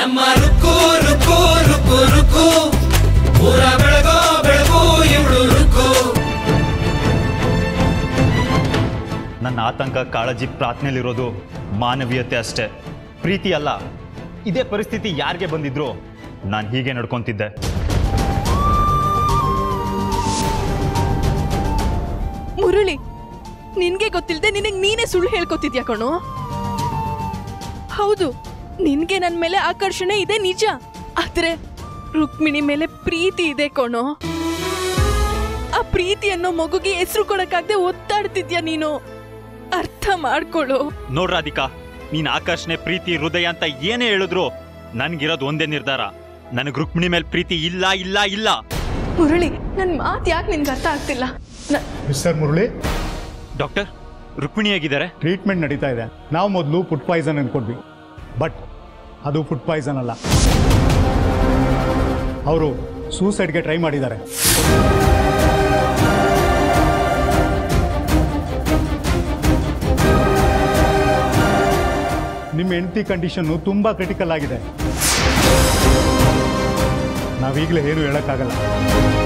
ನಮ್ಮ ರುಕ್ಕು ರುಕ್ಕು ರುಕ್ಕು ರುಕ್ಕು ಊರ ಬೆಳಗೋ ಬೆಳಗು ಇವಳು ರುಕ್ಕು ನನ್ನ ಆತಂಕ ಕಾಳಜಿ ಪ್ರಾರ್ಥನೆಯಲ್ಲಿರೋದು ಮಾನವೀಯತೆ ಅಷ್ಟೇ ಪ್ರೀತಿ ಅಲ್ಲ ಇದೇ ಪರಿಸ್ಥಿತಿ ಯಾರಿಗೆ ಬಂದಿದ್ರು ನಾನು ಹೀಗೆ ನಡ್ಕೊಂತಿದ್ದೆ ಮುರಳಿ ನಿನ್ಗೆ ಗೊತ್ತಿಲ್ಲದೆ ನಿನಗೆ ನೀನೇ ಸುಳ್ಳು ಹೇಳ್ಕೊತಿದ್ಯಾ ಕಣೋ ಹೌದು ನಿನ್ಗೆ ನನ್ ಮೇಲೆ ಆಕರ್ಷಣೆ ಇದೆ ನಿಜ ಆದ್ರೆ ರುಕ್ಮಿಣಿ ಮೇಲೆ ಪ್ರೀತಿ ಇದೆ ಕಣೋ ಆ ಪ್ರೀತಿ ಅನ್ನೋ ಮಗುಗೆ ಹೆಸರು ಕೊಡಕ್ಕಾಗ್ದೆ ಒತ್ತಾಡ್ತಿದ್ಯಾ ನೀನು ಅರ್ಥ ಮಾಡ್ಕೊಳ್ಳು ನೋಡ್ ರಾಧಿಕಾ ನೀನ್ ಆಕರ್ಷಣೆ ಪ್ರೀತಿ ಹೃದಯ ಅಂತ ಏನೇ ಹೇಳಿದ್ರು ನನ್ಗಿರೋದು ಒಂದೇ ನಿರ್ಧಾರ ನನಗೆ ರುಕ್ಮಿಣಿ ಮೇಲೆ ಪ್ರೀತಿ ಇಲ್ಲ ಇಲ್ಲ ಇಲ್ಲ ಮುರಳಿ ನನ್ ಮಾತು ಯಾಕೆ ನಿನ್ಗೆ ಅರ್ಥ ಆಗ್ತಿಲ್ಲ ನ- ಮಿಸ್ಟರ್ ಮುರಳಿ ಡಾಕ್ಟರ್ ರುಕ್ಮಿಣಿ ಹೇಗಿದ್ದಾರೆ ಟ್ರೀಟ್ಮೆಂಟ್ ನಡೀತಾ ಇದೆ ನಾವು ಮೊದಲು ಫುಡ್ ಪಾಯ್ಸನ್ ಅನ್ಕೊಂಡ್ವಿ ಬಟ್ ಅದು ಫುಡ್ ಪಾಯ್ಸನ್ ಅಲ್ಲ ಅವರು ಸೂಸೈಡ್ಗೆ ಟ್ರೈ ಮಾಡಿದ್ದಾರೆ ನಿಮ್ಮ ಹೆಂಡತಿ ಕಂಡೀಷನ್ನು ತುಂಬ ಕ್ರಿಟಿಕಲ್ ಆಗಿದೆ ನಾವೀಗಲೇ ಏನು ಹೇಳೋಕ್ಕಾಗಲ್ಲ